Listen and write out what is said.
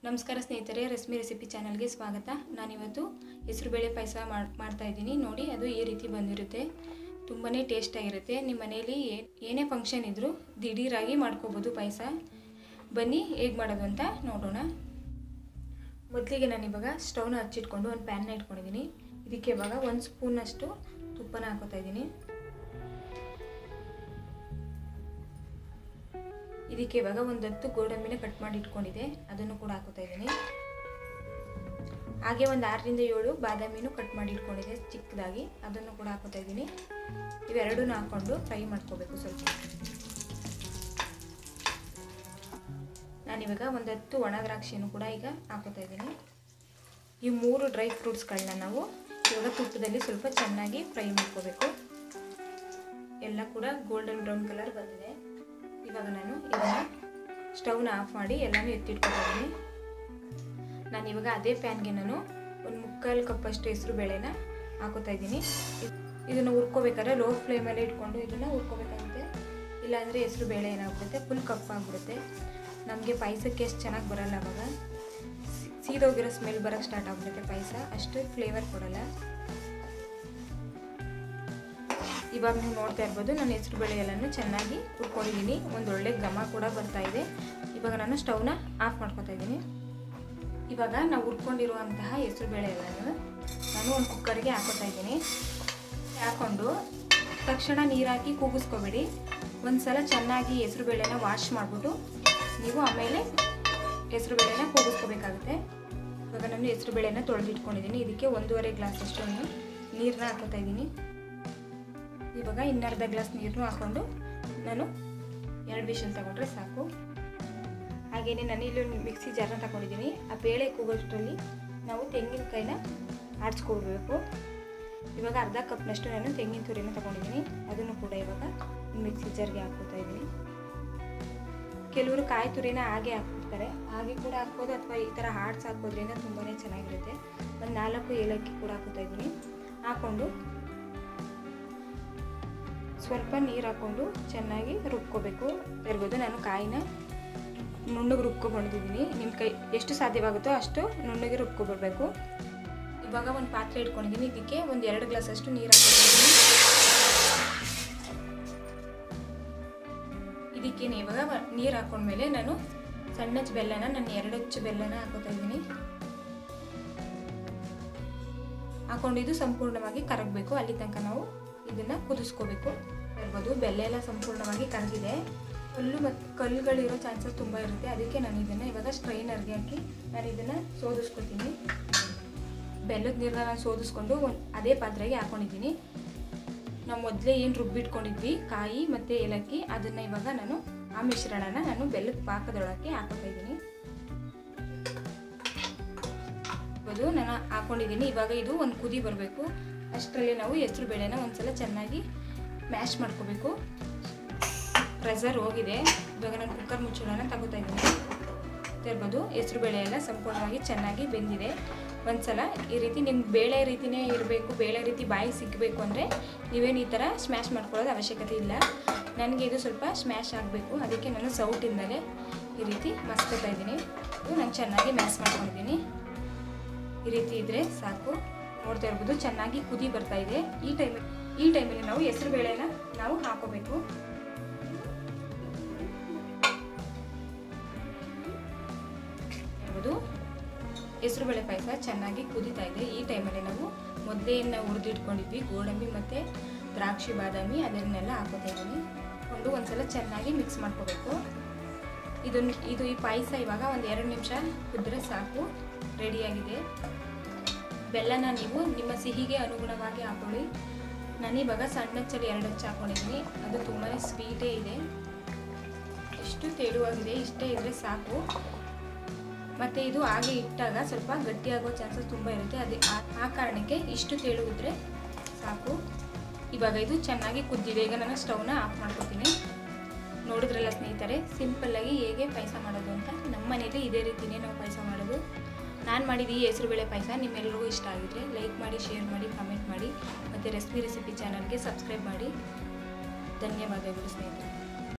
ನಮಸ್ಕಾರ ಸ್ನೇಹಿತರೆ ರೆಸ್ಮಿ ರೆಸಿಪಿ ಚಾನಲ್ಗೆ ಸ್ವಾಗತ ನಾನಿವತ್ತು ಹೆಸರುಬೇಳೆ ಪಾಯಸ ಮಾಡ್ತಾ ಇದ್ದೀನಿ ನೋಡಿ ಅದು ಈ ರೀತಿ ಬಂದಿರುತ್ತೆ ತುಂಬಾ ಟೇಸ್ಟಾಗಿರುತ್ತೆ ನಿಮ್ಮ ಮನೇಲಿ ಏ- ಏನೇ ಫಂಕ್ಷನ್ ಇದ್ದರೂ ದಿಢೀರಾಗಿ ಮಾಡ್ಕೋಬೋದು ಪಾಯಸ ಬನ್ನಿ ಹೇಗೆ ಮಾಡೋದು ಅಂತ ನೋಡೋಣ ಮೊದಲಿಗೆ ನಾನಿವಾಗ ಸ್ಟವ್ನ ಹಚ್ಚಿಟ್ಕೊಂಡು ಒಂದು ಪ್ಯಾನ್ನ ಇಟ್ಕೊಂಡಿದ್ದೀನಿ ಇದಕ್ಕೆ ಇವಾಗ ಒಂದು ಸ್ಪೂನಷ್ಟು ತುಪ್ಪನ ಹಾಕೋತಾ ಇದ್ದೀನಿ ಇದಕ್ಕೆ ಇವಾಗ ಒಂದು ಹತ್ತು ಗೋಡಂಬಿನ ಕಟ್ ಮಾಡಿ ಇಟ್ಕೊಂಡಿದೆ ಅದನ್ನು ಕೂಡ ಹಾಕೋತಾ ಇದ್ದೀನಿ ಹಾಗೆ ಒಂದು ಆರರಿಂದ ಏಳು ಬಾದಾಮಿನೂ ಕಟ್ ಮಾಡಿ ಇಟ್ಕೊಂಡಿದೆ ಚಿಕ್ಕದಾಗಿ ಅದನ್ನು ಕೂಡ ಹಾಕೋತಾ ಇದ್ದೀನಿ ಇವೆರಡನ್ನೂ ಹಾಕ್ಕೊಂಡು ಫ್ರೈ ಮಾಡ್ಕೋಬೇಕು ಸ್ವಲ್ಪ ನಾನಿವಾಗ ಒಂದು ಹತ್ತು ಒಣ ದ್ರಾಕ್ಷಿನೂ ಕೂಡ ಈಗ ಹಾಕೋತಾ ಇದ್ದೀನಿ ಈ ಮೂರು ಡ್ರೈ ಫ್ರೂಟ್ಸ್ಗಳನ್ನ ನಾವು ಇವಾಗ ತುಪ್ಪದಲ್ಲಿ ಸ್ವಲ್ಪ ಚೆನ್ನಾಗಿ ಫ್ರೈ ಮಾಡ್ಕೋಬೇಕು ಎಲ್ಲ ಕೂಡ ಗೋಲ್ಡನ್ ಬ್ರೌನ್ ಕಲರ್ ಬಂದಿದೆ ಇವಾಗ ನಾನು ಇದನ್ನು ಸ್ಟವ್ನ ಆಫ್ ಮಾಡಿ ಎಲ್ಲನೂ ಎತ್ತಿಟ್ಕೊಂಡಿದ್ದೀನಿ ನಾನು ಇವಾಗ ಅದೇ ಪ್ಯಾನ್ಗೆ ನಾನು ಒಂದು ಮುಕ್ಕಾಲು ಕಪ್ಪಷ್ಟು ಹೆಸರು ಬೇಳೆನ ಹಾಕೋತಾ ಇದ್ದೀನಿ ಇದನ್ನು ಹುರ್ಕೋಬೇಕಾದ್ರೆ ಲೋ ಫ್ಲೇಮಲ್ಲಿ ಇಟ್ಕೊಂಡು ಇದನ್ನು ಹುರ್ಕೋಬೇಕಾಗುತ್ತೆ ಇಲ್ಲಾಂದರೆ ಹೆಸರು ಬೇಳೆ ಏನಾಗ್ಬಿಡುತ್ತೆ ಫುಲ್ ಕಪ್ಪಾಗ್ಬಿಡುತ್ತೆ ನಮಗೆ ಪಾಯಸಕ್ಕೆ ಎಷ್ಟು ಚೆನ್ನಾಗಿ ಬರಲ್ಲ ಅವಾಗ ಸೀದೋಗಿರೋ ಸ್ಮೆಲ್ ಬರೋಕ್ಕೆ ಸ್ಟಾರ್ಟ್ ಆಗ್ಬಿಡುತ್ತೆ ಪಾಯಸ ಅಷ್ಟು ಫ್ಲೇವರ್ ಕೊಡಲ್ಲ ಇವಾಗ ನೀವು ನೋಡ್ತಾ ಇರ್ಬೋದು ನಾನು ಹೆಸರು ಬೇಳೆ ಎಲ್ಲನೂ ಚೆನ್ನಾಗಿ ಹುರ್ಕೊಂಡಿದ್ದೀನಿ ಒಂದು ಒಳ್ಳೆ ಘಮ ಕೂಡ ಬರ್ತಾ ಇದೆ ಇವಾಗ ನಾನು ಸ್ಟವ್ನ ಆಫ್ ಮಾಡ್ಕೊತಾ ಇದ್ದೀನಿ ಇವಾಗ ನಾವು ಹುರ್ಕೊಂಡಿರುವಂತಹ ಹೆಸರು ಬೇಳೆ ಎಲ್ಲನೂ ನಾನು ಒಂದು ಕುಕ್ಕರ್ಗೆ ಹಾಕೋತಾ ಇದ್ದೀನಿ ಹಾಕ್ಕೊಂಡು ತಕ್ಷಣ ನೀರು ಹಾಕಿ ಕೂಗಿಸ್ಕೋಬೇಡಿ ಒಂದು ಸಲ ಚೆನ್ನಾಗಿ ಹೆಸರು ಬೇಳೆನ ವಾಶ್ ಮಾಡಿಬಿಟ್ಟು ನೀವು ಆಮೇಲೆ ಹೆಸರು ಬೇಳೆನ ಕೂಗಿಸ್ಕೋಬೇಕಾಗುತ್ತೆ ಇವಾಗ ನಾನು ಹೆಸರು ಬೇಳೆನ ತೊಳೆದಿಟ್ಕೊಂಡಿದ್ದೀನಿ ಇದಕ್ಕೆ ಒಂದೂವರೆ ಗ್ಲಾಸ್ ಅಷ್ಟು ನೀರನ್ನ ಹಾಕೋತಾ ಇದ್ದೀನಿ ಇವಾಗ ಇನ್ನರ್ಧ ಗ್ಲಾಸ್ ನೀರನ್ನು ಹಾಕ್ಕೊಂಡು ನಾನು ಎರಡು ವಿಷಲ್ ತಗೊಂಡ್ರೆ ಸಾಕು ಹಾಗೆಯೇ ನಾನು ಇಲ್ಲಿ ಒಂದು ಮಿಕ್ಸಿ ಜಾರನ್ನ ತಗೊಂಡಿದ್ದೀನಿ ಆ ಬೇಳೆ ಕೂಗೋಷ್ಟರಲ್ಲಿ ನಾವು ತೆಂಗಿನಕಾಯಿನ ಆಡಿಸ್ಕೊಳ್ಬೇಕು ಇವಾಗ ಅರ್ಧ ಕಪ್ನಷ್ಟು ನಾನು ತೆಂಗಿನ ತುರಿನ ತಗೊಂಡಿದ್ದೀನಿ ಅದನ್ನು ಕೂಡ ಇವಾಗ ಮಿಕ್ಸಿ ಜಾರ್ಗೆ ಹಾಕ್ಕೋತಾ ಇದ್ದೀನಿ ಕೆಲವರು ಕಾಯಿ ತುರಿನ ಹಾಗೆ ಹಾಕ್ಬಿಡ್ತಾರೆ ಹಾಗೆ ಕೂಡ ಹಾಕ್ಬೋದು ಅಥವಾ ಈ ಥರ ಹಾಡ್ಸ್ ಹಾಕೋದ್ರಿಂದ ತುಂಬಾ ಚೆನ್ನಾಗಿರುತ್ತೆ ಒಂದು ನಾಲ್ಕು ಏಲಕ್ಕಿ ಕೂಡ ಹಾಕೋತಾ ಇದ್ದೀನಿ ಹಾಕ್ಕೊಂಡು ಸ್ವಲ್ಪ ನೀರು ಹಾಕ್ಕೊಂಡು ಚೆನ್ನಾಗಿ ರುಬ್ಕೋಬೇಕು ಇರ್ಬೋದು ನಾನು ಕಾಯಿನ ನುಣ್ಣಗೆ ರುಬ್ಕೊಬಂದಿದ್ದೀನಿ ನಿಮ್ಮ ಕೈ ಎಷ್ಟು ಸಾಧ್ಯವಾಗುತ್ತೋ ಅಷ್ಟು ನುಣ್ಣಗೆ ರುಬ್ಕೊಬರ್ಬೇಕು ಇವಾಗ ಒಂದು ಪಾತ್ರೆ ಇಟ್ಕೊಂಡಿದ್ದೀನಿ ಇದಕ್ಕೆ ಒಂದು ಎರಡು ಗ್ಲಾಸ್ ಅಷ್ಟು ನೀರು ಹಾಕಿದ್ದೀನಿ ಇದಕ್ಕೆ ಇವಾಗ ನೀರು ಹಾಕೊಂಡ್ಮೇಲೆ ನಾನು ಸಣ್ಣ ಬೆಲ್ಲನ ನಾನು ಎರಡು ಹಚ್ಚು ಬೆಲ್ಲನ ಹಾಕೋತಾ ಇದ್ದೀನಿ ಹಾಕೊಂಡು ಇದು ಸಂಪೂರ್ಣವಾಗಿ ಕರಗಬೇಕು ಅಲ್ಲಿ ತನಕ ನಾವು ಇದನ್ನು ಕುದಿಸ್ಕೋಬೇಕು ಇರ್ಬೋದು ಬೆಲ್ಲ ಎಲ್ಲ ಸಂಪೂರ್ಣವಾಗಿ ಕರಗಿದೆ ಕಲ್ಲು ಮತ್ತು ಕಲ್ಲುಗಳಿರೋ ಚಾನ್ಸಸ್ ತುಂಬ ಇರುತ್ತೆ ಅದಕ್ಕೆ ನಾನು ಇದನ್ನು ಇವಾಗ ಸ್ಟ್ರೈನರ್ಗೆ ಹಾಕಿ ನಾನು ಇದನ್ನು ಸೋದಿಸ್ಕೊತೀನಿ ಬೆಲ್ಲದ ನೀರನ್ನ ನಾನು ಸೋದಿಸ್ಕೊಂಡು ಒಂದು ಅದೇ ಪಾತ್ರೆಗೆ ಹಾಕೊಂಡಿದ್ದೀನಿ ನಾವು ಮೊದಲೇ ಏನು ರುಬ್ಬಿಟ್ಕೊಂಡಿದ್ವಿ ಕಾಯಿ ಮತ್ತು ಏಲಕ್ಕಿ ಅದನ್ನು ಇವಾಗ ನಾನು ಆ ಮಿಶ್ರಣನ ನಾನು ಬೆಲ್ಲದ ಪಾಕದೊಳಕ್ಕೆ ಹಾಕೋತಾ ಇದ್ದೀನಿ ಅದು ನಾನು ಹಾಕೊಂಡಿದ್ದೀನಿ ಇವಾಗ ಇದು ಒಂದು ಕುದಿ ಬರಬೇಕು ಅಷ್ಟರಲ್ಲಿ ನಾವು ಹೆಸರು ಬೇಳೆನ ಒಂದ್ಸಲ ಚೆನ್ನಾಗಿ ಮ್ಯಾಶ್ ಮಾಡ್ಕೋಬೇಕು ಪ್ರೆಸರ್ ಹೋಗಿದೆ ಇವಾಗ ನಾನು ಕುಕ್ಕರ್ ಮುಚ್ಚಳನ ತಗೋತಾ ಇದ್ದೀನಿ ಇರ್ಬೋದು ಹೆಸರು ಬೇಳೆ ಎಲ್ಲ ಸಂಪೂರ್ಣವಾಗಿ ಚೆನ್ನಾಗಿ ಬೆಂದಿದೆ ಒಂದ್ಸಲ ಈ ರೀತಿ ನಿಮ್ಗೆ ಬೇಳೆ ರೀತಿನೇ ಇರಬೇಕು ಬೇಳೆ ರೀತಿ ಬಾಯಿ ಸಿಗಬೇಕು ಅಂದರೆ ನೀವೇನು ಈ ಥರ ಸ್ಮ್ಯಾಶ್ ಮಾಡ್ಕೊಳ್ಳೋದು ಅವಶ್ಯಕತೆ ಇಲ್ಲ ನನಗೆ ಇದು ಸ್ವಲ್ಪ ಸ್ಮ್ಯಾಶ್ ಆಗಬೇಕು ಅದಕ್ಕೆ ನಾನು ಸೌಟಿಂದಲೇ ಈ ರೀತಿ ಮಸ್ಕೋತಾ ಇದ್ದೀನಿ ನಾನು ಚೆನ್ನಾಗಿ ಮ್ಯಾಶ್ ಮಾಡ್ಕೊಂಡಿದ್ದೀನಿ ಈ ರೀತಿ ಇದ್ದರೆ ಸಾಕು ನೋಡ್ತಾ ಇರ್ಬೋದು ಚೆನ್ನಾಗಿ ಕುದಿ ಬರ್ತಾ ಇದೆ ಈ ಟೈಮಲ್ಲಿ ಈ ಟೈಮಲ್ಲಿ ನಾವು ಹೆಸರು ಬೇಳೆನ ನಾವು ಹಾಕೋಬೇಕು ಇರ್ಬೋದು ಹೆಸರು ಬೇಳೆ ಪಾಯಸ ಚೆನ್ನಾಗಿ ಕುದೀತಾ ಇದೆ ಈ ಟೈಮಲ್ಲಿ ನಾವು ಮೊದಲೇ ಏನು ಹುರಿದಿಟ್ಕೊಂಡಿದ್ವಿ ಗೋಡಂಬಿ ಮತ್ತು ದ್ರಾಕ್ಷಿ ಬಾದಾಮಿ ಅದನ್ನೆಲ್ಲ ಹಾಕೋತಾ ಇದ್ದೀನಿ ಕೊಂಡು ಒಂದ್ಸಲ ಚೆನ್ನಾಗಿ ಮಿಕ್ಸ್ ಮಾಡ್ಕೋಬೇಕು ಇದನ್ನು ಇದು ಈ ಪಾಯಸ ಇವಾಗ ಒಂದು ಎರಡು ನಿಮಿಷ ಕುದ್ರೆ ಸಾಕು ರೆಡಿಯಾಗಿದೆ ಬೆಲ್ಲನ ನೀವು ನಿಮ್ಮ ಸಿಹಿಗೆ ಅನುಗುಣವಾಗಿ ಹಾಕೊಳ್ಳಿ ನಾನಿವಾಗ ಸಣ್ಣ ಚಳಿ ಎರಡು ಹಚ್ಚು ಹಾಕೊಂಡಿದ್ದೀನಿ ಅದು ತುಂಬಾ ಸ್ವೀಟೇ ಇದೆ ಎಷ್ಟು ತೆಳುವಾಗಿದೆ ಇಷ್ಟೇ ಇದ್ದರೆ ಸಾಕು ಮತ್ತು ಇದು ಹಾಗೆ ಇಟ್ಟಾಗ ಸ್ವಲ್ಪ ಗಟ್ಟಿಯಾಗೋ ಚಾನ್ಸಸ್ ತುಂಬ ಇರುತ್ತೆ ಅದೇ ಆ ಕಾರಣಕ್ಕೆ ಇಷ್ಟು ತೆಳು ಇದ್ದರೆ ಸಾಕು ಇವಾಗ ಇದು ಚೆನ್ನಾಗಿ ಕುದ್ದಿದೆ ಈಗ ನಾನು ಸ್ಟವ್ನ ಆಫ್ ಮಾಡ್ಕೊತೀನಿ ನೋಡಿದ್ರಲ್ಲ ಸ್ನೇಹಿತರೆ ಸಿಂಪಲ್ಲಾಗಿ ಹೇಗೆ ಪಾಯಸ ಮಾಡೋದು ಅಂತ ನಮ್ಮ ಮನೇಲಿ ಇದೇ ರೀತಿಯೇ ನಾವು ಪಾಯಸ ಮಾಡೋದು ನಾನು ಮಾಡಿದ ಈ ಹೆಸರುಬೇಳೆ ಪಾಯಸ ನಿಮ್ಮೆಲ್ಲರಿಗೂ ಇಷ್ಟ ಆಗಿದ್ರೆ ಲೈಕ್ ಮಾಡಿ ಶೇರ್ ಮಾಡಿ ಕಮೆಂಟ್ ಮಾಡಿ ಮತ್ತು ರೆಸಿಪಿ ರೆಸಿಪಿ ಚಾನಲ್ಗೆ ಸಬ್ಸ್ಕ್ರೈಬ್ ಮಾಡಿ ಧನ್ಯವಾದಗಳು ಸ್ನೇಹಿತರೆ